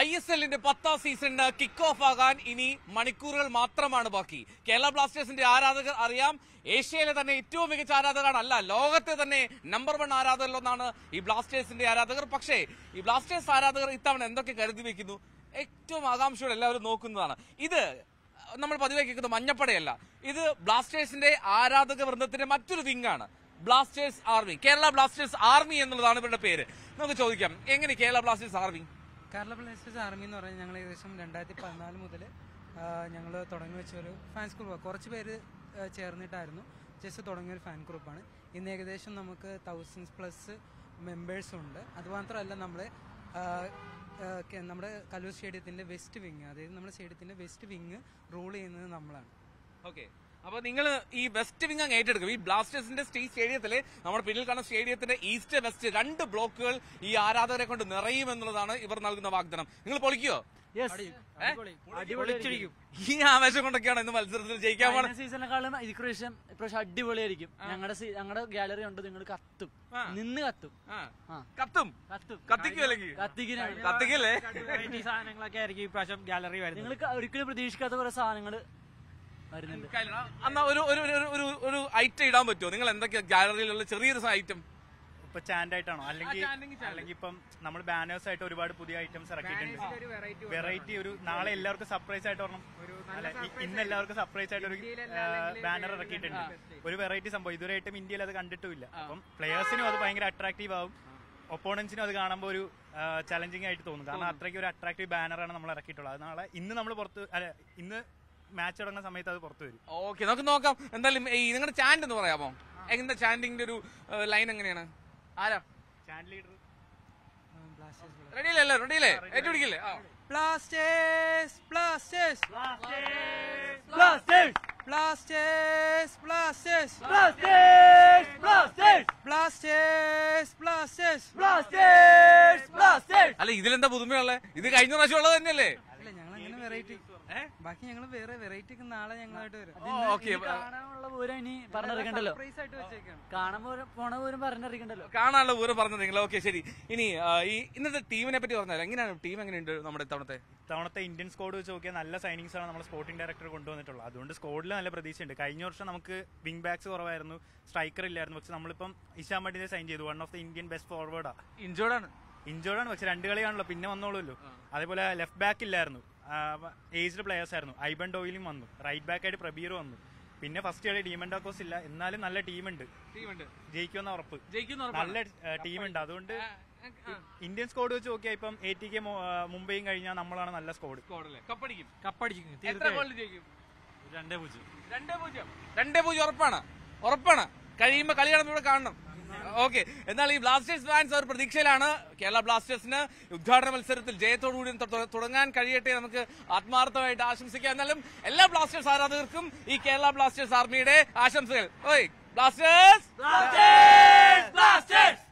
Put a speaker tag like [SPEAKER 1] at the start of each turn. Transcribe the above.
[SPEAKER 1] I S എല്ലിന്റെ പത്താം സീസണിന് kick off ആകാൻ ഇനി മണിക്കൂറുകൾ മാത്രമാണ് ബാക്കി കേരള ബ്ലാസ്റ്റേഴ്സിന്റെ ആരാധകർ അറിയാം ഏഷ്യയിലെ തന്നെ ഏറ്റവും മികച്ച ആരാധകരാണല്ല ലോകത്തെ തന്നെ നമ്പർ വൺ ആരാധകരിലൊന്നാണ് ഈ ബ്ലാസ്റ്റേഴ്സിന്റെ ആരാധകർ പക്ഷേ ഈ ബ്ലാസ്റ്റേഴ്സ് ആരാധകർ ഇത്തവണ എന്തൊക്കെ കരുതി വെക്കുന്നു ഏറ്റവും ആകാംക്ഷയോടെ എല്ലാവരും നോക്കുന്നതാണ് ഇത് നമ്മൾ പതിവായി കേൾക്കുന്ന മഞ്ഞപ്പടയല്ല ഇത് ബ്ലാസ്റ്റേഴ്സിന്റെ ആരാധക വൃന്ദത്തിന്റെ മറ്റൊരു വിങ്ങാണ് Blasters army Kerala Blasters army എന്നുള്ളതാണ് ഇവരുടെ പേര് നമുക്ക് ചോദിക്കാം എങ്ങനെ Kerala Blasters army
[SPEAKER 2] Kerala Blasters army എന്ന് പറഞ്ഞാൽ ഞങ്ങൾ ഏകദേശം രണ്ടായിരത്തി പതിനാല് മുതൽ ഞങ്ങൾ തുടങ്ങി വെച്ച ഒരു ഫാൻസ് ഗ്രൂപ്പ് കുറച്ച് പേര് ആ, ചേർന്നിട്ടായിരുന്നു ജസ്റ്റ് തുടങ്ങിയ ഒരു ഫാൻ ഗ്രൂപ്പാണ് ഇന്ന് ഏകദേശം നമുക്ക് തൗസൻഡ്സ് പ്ലസ് മെമ്പേഴ്സും ഉണ്ട് അതുമാത്രമല്ല നമ്മൾ നമ്മുടെ കല്ലൂർ സ്റ്റേഡിയത്തിൻ്റെ വെസ്റ്റ് വിങ് അതായത് നമ്മുടെ സ്റ്റേഡിയത്തിൻ്റെ വെസ്റ്റ് വിങ് റൂൾ ചെയ്യുന്നത് നമ്മളാണ്
[SPEAKER 1] ഓക്കെ അപ്പൊ നിങ്ങൾ ഈ വെസ്റ്റ് വിങ് അങ്ങ് ഏറ്റെടുക്കും ഈ ബ്ലാസ്റ്റേഴ്സിന്റെ സ്റ്റേ സ്റ്റേഡിയത്തിലെ നമ്മുടെ പിന്നിൽ കാണുന്ന സ്റ്റേഡിയത്തിന്റെ ഈസ്റ്റ് വെസ്റ്റ് രണ്ട് ബ്ലോക്കുകൾ ഈ ആരാധകരെ കൊണ്ട് നിറയും എന്നുള്ളതാണ് ഇവർ നൽകുന്ന വാഗ്ദാനം നിങ്ങൾ പൊളിക്കോ ഈ ആവേശം കൊണ്ടൊക്കെയാണ് ഇന്ന് മത്സരത്തിൽ ജയിക്കാൻ പോണ
[SPEAKER 3] കഴിഞ്ഞ സീസണിനെക്കാളും ഇപ്രാവശ്യം ഇപ്രാവശ്യം അടിപൊളിയായിരിക്കും ഞങ്ങളുടെ ഞങ്ങളുടെ ഗാലറി ഉണ്ട് നിങ്ങൾ കത്തും
[SPEAKER 1] ആ.
[SPEAKER 3] നിന്ന് കത്തും
[SPEAKER 1] ആ.
[SPEAKER 3] ആ.
[SPEAKER 1] കത്തും
[SPEAKER 3] കത്തും
[SPEAKER 1] കത്തിക്കും അല്ലെങ്കിൽ
[SPEAKER 3] കത്തിക്കിനാണ്
[SPEAKER 1] കത്തിക്കല്ലേ
[SPEAKER 4] സാധനങ്ങളൊക്കെ ആയിരിക്കും ഇപ്രാവശ്യം ഗാലറി വരുന്നത്
[SPEAKER 3] നിങ്ങൾ ഒരിക്കലും പ്രതീക്ഷിക്കാത്ത കുറെ സാധനങ്ങൾ വരുന്നുണ്ട്
[SPEAKER 1] എന്നാ ഒരു ഒരു ഒരു- ഒരു ഒരു ഐറ്റം ഇടാൻ പറ്റുമോ നിങ്ങൾ എന്തൊക്കെയാ ഗാലറിയിലുള്ള ചെറിയൊരു ഐറ്റം
[SPEAKER 4] ഇപ്പൊ ചാൻഡ് ആയിട്ടാണോ അല്ലെങ്കിൽ
[SPEAKER 1] ആ, chant എങ്കിൽ chant.
[SPEAKER 4] അല്ലെങ്കിൽ ഇപ്പം നമ്മൾ ബാനേഴ്സ് ആയിട്ട് ഒരുപാട് പുതിയ ഐറ്റംസ് ഇറക്കിയിട്ടുണ്ട് വെറൈറ്റി ഒരു നാളെ എല്ലാവർക്കും സർപ്രൈസ് ആയിട്ട് ഒരെണ്ണം അല്ല, ഇ- ഇന്ന് എല്ലാവർക്കും സർപ്രൈസ് ആയിട്ട് ഒരു ബാനർ ഇറക്കിയിട്ടുണ്ട് ഒരു വെറൈറ്റി സംഭവം ഇതുവരെയായിട്ടും ഇന്ത്യയിൽ അത് കണ്ടിട്ടുമില്ല അപ്പം പ്ലെയേഴ്സിനും അത് ഭയങ്കര അട്രാക്റ്റീവ് ആവും ഒപ്പോണൻസിനും അത് കാണുമ്പോൾ ഒരു ചലഞ്ചിങ് ആയിട്ട് തോന്നും കാരണം അത്രയ്ക്ക് ഒരു അട്രാക്റ്റീവ് ബാനറാണ് നമ്മൾ ഇറക്കിയിട്ടുള്ളത് അത് നാളെ ഇന്ന് നമ്മൾ പുറത്ത് അല്ല ഇന്ന് മാച്ച് തുടങ്ങുന്ന സമയത്ത് അത് പുറത്ത് വരും
[SPEAKER 1] ഓക്കെ നമുക്ക് നോക്കാം എന്തായാലും ഈ നിങ്ങളുടെ ചാൻഡ് എന്ന് പറയാമോ എങ്ങനെ ചാൻഡിങ്ങിന്റെ ഒരു ലൈൻ എങ്ങനെയാണ് ആരാ
[SPEAKER 4] ചാൻഡ് ലീഡർ
[SPEAKER 2] ബ്ലാസ്റ്റേഴ്സ്
[SPEAKER 1] റെഡിയല്ലേ റെഡിയല്ലേ ഏറ്റുപിടിക്കില്ലേ ആ
[SPEAKER 2] Blasters Blasters
[SPEAKER 3] Blasters
[SPEAKER 2] Blasters Blasters
[SPEAKER 3] Blasters Blasters
[SPEAKER 2] Blasters Blasters
[SPEAKER 3] Blasters Blasters
[SPEAKER 1] അല്ല ഇതിലെന്താ പുതുമയുള്ളത് ഇത് കഴിഞ്ഞ പ്രാവശ്യം ഉള്ളത് തന്നെയല്ലേ
[SPEAKER 2] അല്ല ഞങ്ങൾ അങ്ങനെ വെറൈറ്റി ബാക്കി ഞങ്ങൾ വേറെ വെറൈറ്റി ഒക്കെ നാളെ ഞങ്ങളായിട്ട് വരും
[SPEAKER 1] ഓക്കെ
[SPEAKER 3] കാണാനുള്ള പൂരം ഇനി പറഞ്ഞിരിക്കണ്ടല്ലോ
[SPEAKER 2] സർപ്രൈസ് ആയിട്ട് വെച്ചേക്കാണ്
[SPEAKER 3] കാണാൻ പോര- പോണ പൂരം പറഞ്ഞിരിക്കണ്ടല്ലോ
[SPEAKER 1] കാണാനുള്ള പൂരം പറഞ്ഞു നിങ്ങൾ ഓക്കെ ശരി ഇനി ആ, ഈ ഇന്നത്തെ ടീമിനെ പറ്റി പറഞ്ഞാൽ എങ്ങനെയാണ് ടീം എങ്ങനെയുണ്ട് നമ്മുടെ ഇത്തവണത്തെ
[SPEAKER 4] തവണത്തെ ഇന്ത്യൻ സ്കോഡ് വെച്ച് നോക്കിയാൽ നല്ല സൈനിങ്സ് ആണ് നമ്മൾ സ്പോർട്ടിംഗ് ഡയറക്ടർ കൊണ്ടുവന്നിട്ടുള്ളത് അതുകൊണ്ട് സ്കോഡിൽ നല്ല പ്രതീക്ഷയുണ്ട് കഴിഞ്ഞ വർഷം നമുക്ക് വിംഗ് ബാക്സ് കുറവായിരുന്നു സ്ട്രൈക്കർ ഇല്ലായിരുന്നു പക്ഷെ നമ്മളിപ്പം ഇഷാൻ മഡിനെ സൈൻ ചെയ്തു one of the Indian best ഫോർവേഡാ
[SPEAKER 1] ഇഞ്ചോർഡാണ്
[SPEAKER 4] ഇഞ്ചോർഡ് ആണ് പക്ഷെ രണ്ട് കളിയാണല്ലോ പിന്നെ വന്നോളൂല്ലോ അതേപോലെ ലെഫ്റ്റ് ബാക്ക് ഇല്ലായിരുന്നു ഏജ്ഡ് പ്ലേയേഴ്സ് ആയിരുന്നു ഐബൻ ഡോയിലും വന്നു റൈറ്റ് ബാക്ക് ആയിട്ട് പ്രബീർ വന്നു പിന്നെ ഫസ്റ്റ് കളി ഡീമൻഡോക്കോസ് ഇല്ല എന്നാലും നല്ല ടീമുണ്ട്
[SPEAKER 1] ടീമുണ്ട്
[SPEAKER 4] ജയിക്കുമെന്ന ഉറപ്പ്
[SPEAKER 1] ജയിക്കുന്ന
[SPEAKER 4] നല്ല ടീമുണ്ട് അതുകൊണ്ട് ഇന്ത്യൻ സ്കോഡ് വെച്ച് നോക്കിയാൽ ഇപ്പം എ ടി കെ മുംബൈയും കഴിഞ്ഞാൽ നമ്മളാണ് നല്ല സ്കോഡ്
[SPEAKER 1] കപ്പടിക്കും
[SPEAKER 4] കപ്പടിക്കും
[SPEAKER 1] എത്ര ഗോൾ ജയിക്കും
[SPEAKER 4] രണ്ടേ പൂജ്യം
[SPEAKER 1] രണ്ടേ പൂജ്യം രണ്ടേ പൂജ്യം ഉറപ്പാണ് ഉറപ്പാണ് കഴിയുമ്പോ കളി കാണുമ്പോൾ ഇവിടെ കാണണം ഓക്കെ എന്നാൽ ഈ ബ്ലാസ്റ്റേഴ്സ് ഫാൻസ് ഒരു പ്രതീക്ഷയിലാണ് കേരള ബ്ലാസ്റ്റേഴ്സിന് ഉദ്ഘാടന മത്സരത്തിൽ ജയത്തോടുകൂടി തൊ- തുടങ്ങാൻ കഴിയട്ടെ നമുക്ക് ആത്മാർത്ഥമായിട്ട് ആശംസിക്കാം എന്നാലും എല്ലാ ബ്ലാസ്റ്റേഴ്സ് ആരാധകർക്കും ഈ കേരള ബ്ലാസ്റ്റേഴ്സ് ആർമിയുടെ ആശംസകൾ ഓയ് ബ്ലാസ്റ്റേഴ്സ്
[SPEAKER 3] ബ്ലാസ്റ്റേഴ്സ് ബ്ലാസ്റ്റേഴ്സ്